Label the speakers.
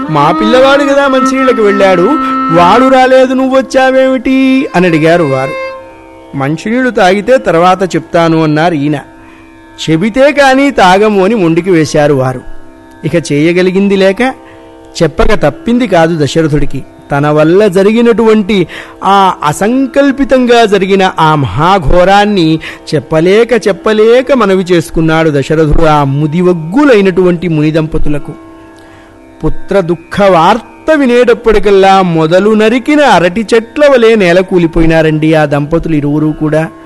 Speaker 1: మా పిల్లవాడు కదా మంచినీళ్ళకి వెళ్ళాడు వాడు రాలేదు నువ్వు వచ్చావేమిటి అని అడిగారు వారు మంచినీళ్లు తాగితే తర్వాత చెప్తాను అన్నారు ఈయన చెబితే కానీ తాగము అని మొండికి వేశారు వారు ఇక చేయగలిగింది లేక చెప్పక తప్పింది కాదు దశరథుడికి తన వల్ల జరిగినటువంటి ఆ అసంకల్పితంగా జరిగిన ఆ మహాఘోరాన్ని చెప్పలేక చెప్పలేక మనవి చేసుకున్నాడు దశరథుడు ఆ ముదివగ్గులైనటువంటి ముని దంపతులకు పుత్ర దుఃఖ వార్త వినేటప్పటికల్లా మొదలు నరికిన అరటి చెట్ల వలె నేల కూలిపోయినారండి ఆ దంపతులు ఇరువురు కూడా